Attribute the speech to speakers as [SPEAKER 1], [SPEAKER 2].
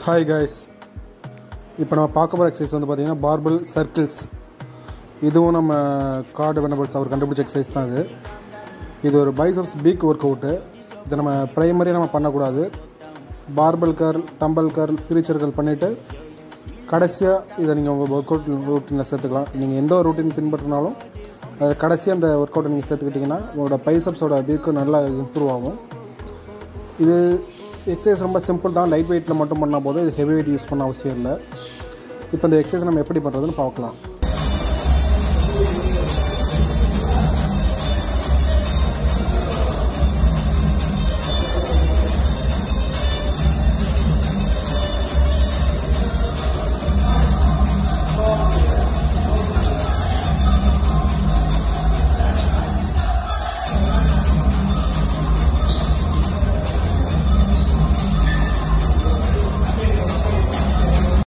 [SPEAKER 1] hi guys இப்போ நம்ம பார்க்க போகிற எக்ஸசைஸ் வந்து பார்த்தீங்கன்னா பார்பிள் சர்க்கிள்ஸ் இதுவும் நம்ம கார்டு வெனபிள்ஸ் அவர் கண்டுபிடிச்ச எக்ஸசைஸ் தான் இது இது ஒரு பைசப்ஸ் பீக் ஒர்க் அவுட்டு இதை நம்ம ப்ரைமரியாக நம்ம பண்ணக்கூடாது barbell curl dumbbell curl preacher curl பண்ணிவிட்டு கடைசியாக இதை நீங்கள் உங்கள் ஒர்க் அவுட் ரூட்டீனில் சேர்த்துக்கலாம் நீங்கள் எந்த ஒரு ரூட்டீன் பின்பற்றினாலும் அது கடைசியாக அந்த ஒர்க் அவுட்டை நீங்கள் சேர்த்துக்கிட்டிங்கன்னா உங்களோட பைசப்ஸோட பீக்கு நல்லா இம்ப்ரூவ் ஆகும் இது எக்ஸசைஸ் ரொம்ப சிம்பிள் தான் லைட் வெயிட்டில் மட்டும் பண்ணால் போதும் இது ஹெவி வெயிட் யூஸ் பண்ண அவசியம் இல்லை இப்போ இந்த எக்ஸசைஸ் நம்ம எப்படி பண்ணுறதுன்னு பார்க்கலாம்